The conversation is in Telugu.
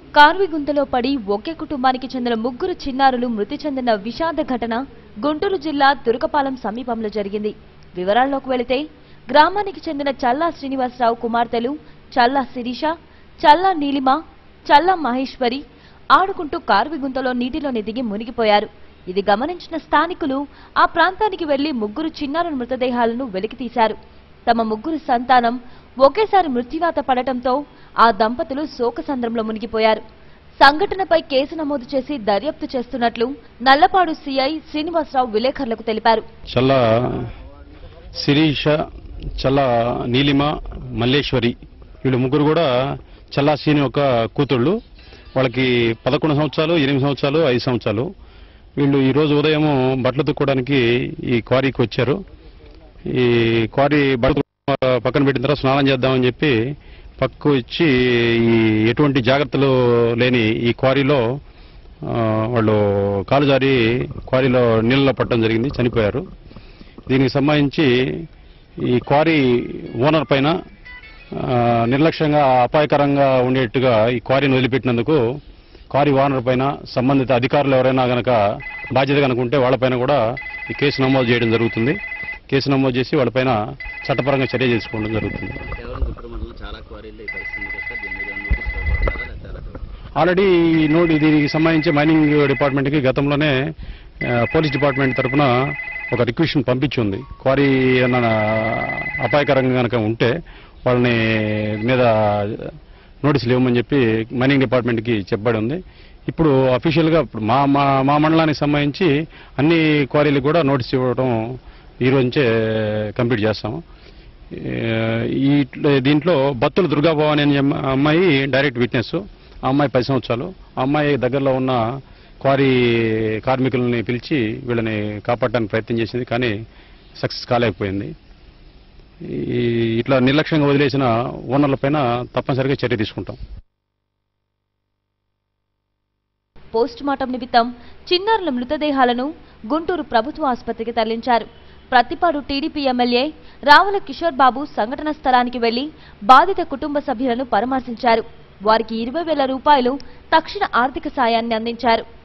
కార్వి గుంతలో పడి ఒకే కుటుంబానికి చెందిన ముగ్గురు చిన్నారులు మృతి చెందిన విషాద ఘటన గుంటూరు జిల్లా తురకపాలెం సమీపంలో జరిగింది వివరాల్లోకి వెళితే గ్రామానికి చెందిన చల్లా శ్రీనివాసరావు కుమార్తెలు చల్లా శిరీష చల్లా నీలిమ చల్లా మహేశ్వరి ఆడుకుంటూ కార్వి గుంతలో నీటిలోని దిగి మునిగిపోయారు ఇది గమనించిన స్థానికులు ఆ ప్రాంతానికి వెళ్లి ముగ్గురు చిన్నారుల మృతదేహాలను వెలికితీశారు తమ ముగ్గురు సంతానం ఒకేసారి మృత్యువాత పడటంతో ఆ దంపతులు శోకసంద్రంలో మునిగిపోయారు సంఘటనపై కేసు నమోదు చేసి దర్యాప్తు చేస్తున్నట్లు నల్లపాడు సీఐ శ్రీనివాసరావు విలేకరులకు తెలిపారు చల్ల శిరీష చల్ల నీలిమ మల్లేశ్వరి వీళ్ళు ముగ్గురు కూడా చల్లా సీని యొక్క కూతుళ్ళు వాళ్ళకి పదకొండు సంవత్సరాలు ఎనిమిది సంవత్సరాలు ఐదు సంవత్సరాలు వీళ్ళు ఈ రోజు ఉదయం బట్టలు తుక్కోవడానికి ఈ క్వారీకి వచ్చారు ఈ క్వారీ బట్టలు పక్కన పెట్టిన తర్వాత స్నానం చేద్దామని చెప్పి పక్కకు వచ్చి ఈ ఎటువంటి జాగ్రత్తలు లేని ఈ క్వారీలో ఆ, వాళ్ళు కాలు జారి క్వారీలో నీళ్ళలో పట్టడం జరిగింది చనిపోయారు దీనికి సంబంధించి ఈ క్వారీ ఓనర్ పైన ఆ, నిర్లక్ష్యంగా అపాయకరంగా ఉండేట్టుగా ఈ క్వారీని వదిలిపెట్టినందుకు క్వారీ ఓనర్ పైన సంబంధిత అధికారులు ఎవరైనా గనక బాధ్యత కనుక ఉంటే వాళ్ళపైన కూడా ఈ కేసు నమోదు చేయడం జరుగుతుంది కేసు నమోదు చేసి వాళ్ళపైన చట్టపరంగా చర్య చేసుకోవడం జరుగుతుంది కేవలం గుంటూరు మండలం చాలా క్వారీల్లో ఈ పరిస్థితి ఉంది కదా దీని మీద నోటీస్ ఇవ్వబడతారా లేకపోతే ఎలా? ఆల్రెడీ ఈ నోట్ దీనికి సంబంధించి మైనింగ్ డిపార్ట్మెంట్కి గతంలోనే ఆ, పోలీస్ డిపార్ట్మెంట్ తరఫున ఒక రిక్వెషన్ పంపించి ఉంది క్వారీ ఏమన్నా అపాయకరంగా కనుక ఉంటే వాళ్ళని మీద నోటీసులు ఇవ్వమని చెప్పి మైనింగ్ డిపార్ట్మెంట్కి చెప్పబడి ఉంది ఇప్పుడు అఫీషియల్గా ఇప్పుడు మా మా మా మండలానికి సంబంధించి అన్ని క్వారీలకు కూడా నోటీస్ ఇవ్వడం ఈ రోజు నుంచే కంప్లీట్ చేస్తాము ఈ దీంట్లో బత్తుల దుర్గాభవాని అనే అమ్మ- అమ్మాయి డైరెక్ట్ విట్నెస్ ఆ అమ్మాయి పది సంవత్సరాలు ఆ అమ్మాయి దగ్గరలో ఉన్న క్వారీ కార్మికులని పిలిచి వీళ్ళని కాపాడడానికి ప్రయత్నం చేసింది కానీ సక్సెస్ కాలేకపోయింది ఈ ఇట్లా నిర్లక్ష్యంగా వదిలేసిన ఓనర్లపైన తప్పనిసరిగా చర్య తీసుకుంటాం పోస్ట్ మార్టం నిమిత్తం చిన్నారుల మృతదేహాలను గుంటూరు ప్రభుత్వ ఆసుపత్రికి తరలించారు ప్రతిపాడు టీడీపీ ఎమ్మెల్యే రావుల కిషోర్ బాబు సంఘటన స్థలానికి వెళ్లి బాధిత కుటుంబ సభ్యులను పరామర్శించారు వారికి ఇరవై వేల రూపాయలు తక్షణ ఆర్థిక సాయాన్ని అందించారు